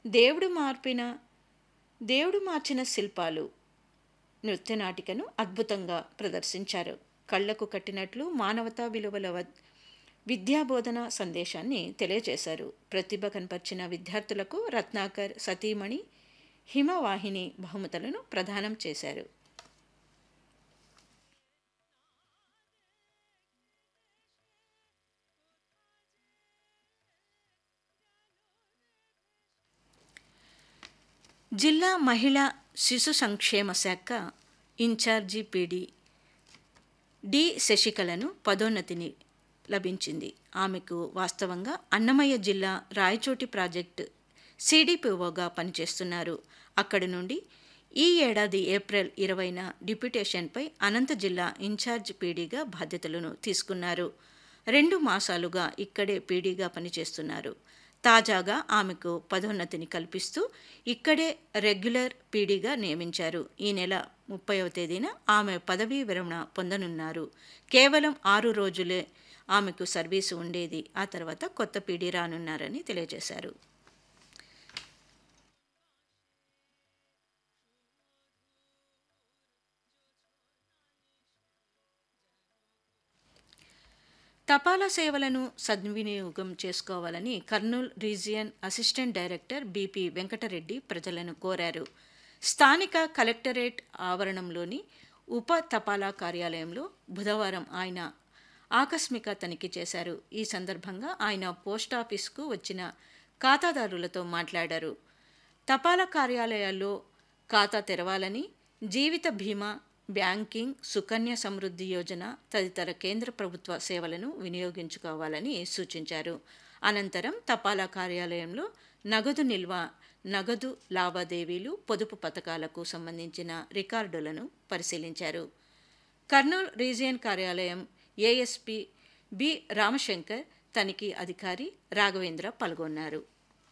దేవుడు మార్పిన దేవుడు మార్చిన శిల్పాలు నృత్యనాటికను అద్భుతంగా ప్రదర్శించారు కళ్లకు కట్టినట్లు మానవతా విలువల వ- విద్యాబోధన సందేశాన్ని తెలియజేశారు ప్రతిభ కనపర్చిన విద్యార్థులకు రత్నాకర్ సతీమణి హిమవాహిని బహుమతులను ప్రదానం చేశారు జిల్లా మహిళా శిశు సంక్షేమ శాఖ ఇన్ఛార్జి పీడి డి శశికళను పదోన్నతిని లభించింది ఆమెకు వాస్తవంగా అన్నమయ్య జిల్లా రాయచోటి ప్రాజెక్టు సిడిపిఓగా పనిచేస్తున్నారు అక్కడి నుండి ఈ ఏడాది ఏప్రిల్ ఇరవైన డిప్యుటేషన్పై అనంత జిల్లా ఇన్ఛార్జ్ పీడీగా బాధ్యతలను తీసుకున్నారు రెండు మాసాలుగా ఇక్కడే పీడీగా పనిచేస్తున్నారు తాజాగా ఆమెకు పదోన్నతిని కల్పిస్తూ ఇక్కడే రెగ్యులర్ పీడీగా నియమించారు ఈ నెల ముప్పైవ తేదీన ఆమె పదవీ విరమణ పొందనున్నారు కేవలం ఆరు రోజులే ఆమెకు సర్వీసు ఉండేది ఆ తర్వాత కొత్త పీడీ రానున్నారని తెలియజేశారు తపాలా సేవలను సద్వినియోగం చేసుకోవాలని Kurnool region assistant director BP Venkata Reddy ప్రజలను కోరారు స్థానిక కలెక్టరేట్ ఆవరణంలోని ఉప తపాలా కార్యాలయంలో బుధవారం ఆయన ఆకస్మిక తనిఖీ చేశారు ఈ సందర్భంగా ఆయన పోస్టాఫీస్కు వచ్చిన ఖాతాదారులతో మాట్లాడారు తపాలా కార్యాలయాల్లో ఖాతా తెరవాలని జీవిత బీమా బ్యాంకింగ్ సుకన్య సమృద్ధి యోజన తదితర కేంద్ర ప్రభుత్వ సేవలను వినియోగించుకోవాలని సూచించారు అనంతరం తపాలా కార్యాలయంలో నగదు నిల్వ నగదు లావాదేవీలు పొదుపు పథకాలకు సంబంధించిన రికార్డులను పరిశీలించారు కర్నూలు రీజియన్ కార్యాలయం ఏఎస్పి బి రామశంకర్ తనిఖీ అధికారి రాఘవేంద్ర పాల్గొన్నారు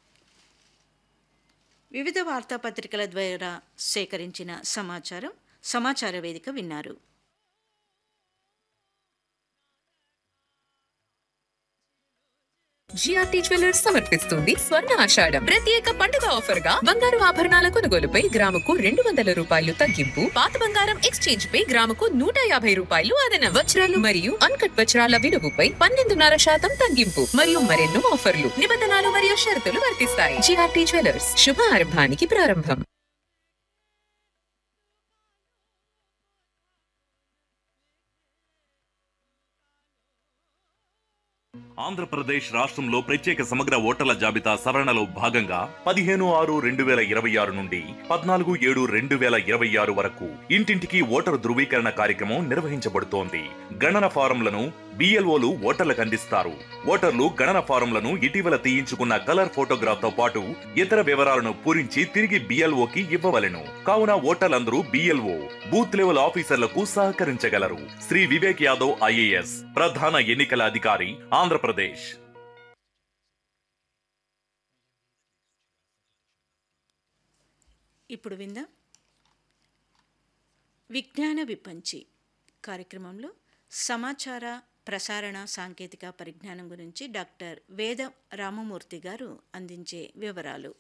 వివిధ వార్తాపత్రికల ద్వారా సేకరించిన సమాచారం సమాచార వేదిక విన్నారు జిఆర్టీ జ్యువెలర్స్ సమర్పిస్తుంది స్వర్ణ ఆషాఢం ప్రత్యేక పండుగ ఆఫర్ గా బంగారు ఆభరణాల కొనుగోలుపై గ్రాముకు రెండు వందల రూపాయలు తగ్గింపు పాత బంగారం ఎక్స్చేంజ్ పై గ్రాముకు నూట యాభై రూపాయలు అదనం వజ్రాలు మరియు అన్కట్ వజ్రాల విలువపై పన్నెండున్నర శాతం తగ్గింపు మరియు మరెన్నో ఆఫర్లు నిబంధనలు మరియు షరతులు వర్తిస్తాయి జిఆర్టీ జ్యువెలర్స్ శుభ ఆరంభానికి ప్రారంభం ఆంధ్రప్రదేశ్ రాష్ట్రంలో ప్రత్యేక సమగ్ర ఓటర్ల జాబితా సవరణలో భాగంగా పదిహేను ఆరు రెండు వేల ఇరవై ఆరు నుండి పద్నాలుగు ఏడు రెండు వేల ఇరవై ఆరు వరకు ఇంటింటికి ఓటరు ధృవీకరణ కార్యక్రమం నిర్వహించబడుతోంది గణన ఫారంలను బిఎల్ఓలు ఓటర్లకు అందిస్తారు ఓటర్లు గణన ఫారంలను ఇటీవల తీయించుకున్న కలర్ ఫోటోగ్రాఫ్ తో పాటు ఇతర వివరాలను పూరించి తిరిగి బిఎల్ఓకి ఇవ్వవలెను కావున ఓటర్లందరూ బిఎల్ఓ బూత్ లెవెల్ ఆఫీసర్లకు సహకరించగలరు శ్రీ వివేక్ యాదవ్ ఐఏఎస్ ప్రధాన ఎన్నికల అధికారి ఆంధ్రప్రదేశ్ ఇప్పుడు విందాం విజ్ఞాన విపంచి కార్యక్రమంలో సమాచార ప్రసారణ సాంకేతిక పరిజ్ఞానం గురించి డాక్టర్ వేద రామమూర్తి గారు అందించే వివరాలు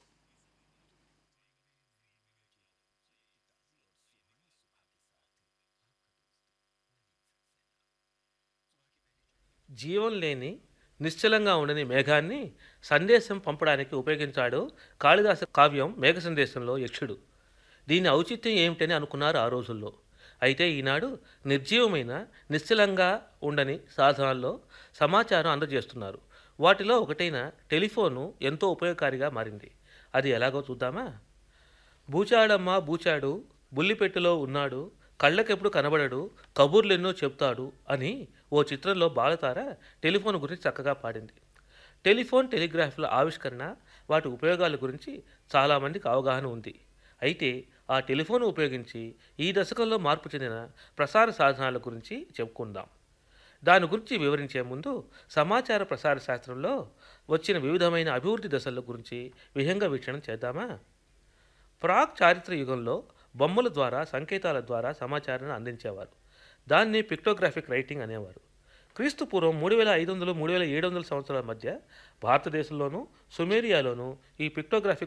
జీవం లేని నిశ్చలంగా ఉండని మేఘాన్ని సందేశం పంపడానికి ఉపయోగించాడు కాళిదాస కావ్యం మేఘ సందేశంలో యక్షుడు దీని ఔచిత్యం ఏమిటని అనుకున్నారు ఆ రోజుల్లో అయితే ఈనాడు నిర్జీవమైన నిశ్చలంగా ఉండని సాధనాల్లో సమాచారం అందజేస్తున్నారు వాటిలో ఒకటైన టెలిఫోను ఎంతో ఉపయోగకారిగా మారింది అది ఎలాగో చూద్దామా బూచాడమ్మ బూచాడు బుల్లిపెట్టులో ఉన్నాడు కళ్ళకెప్పుడు కనబడడు కబుర్లెన్నో చెప్తాడు అని ఓ చిత్రంలో బాలతార టెలిఫోన్ గురించి చక్కగా పాడింది టెలిఫోన్ టెలిగ్రాఫ్ల ఆవిష్కరణ వాటి ఉపయోగాల గురించి చాలామందికి అవగాహన ఉంది అయితే ఆ టెలిఫోన్ ఉపయోగించి ఈ దశకంలో మార్పు చెందిన ప్రసార సాధనాల గురించి చెప్పుకుందాం దాని గురించి వివరించే ముందు సమాచార ప్రసార శాస్త్రంలో వచ్చిన వివిధమైన అభివృద్ధి దశల గురించి విహంగ వీక్షణం చేద్దామా ప్రాక్ చారిత్ర యుగంలో బొమ్మల ద్వారా సంకేతాల ద్వారా సమాచారాన్ని అందించేవారు దాన్ని పిక్టోగ్రాఫిక్ రైటింగ్ అనేవారు క్రీస్తు పూర్వం మూడు వేల ఐదు వందలు మూడు వేల ఏడు వందల సంవత్సరాల మధ్య భారతదేశంలోనూ సుమేరియాలోనూ ఈ పిక్టోగ్రాఫిక్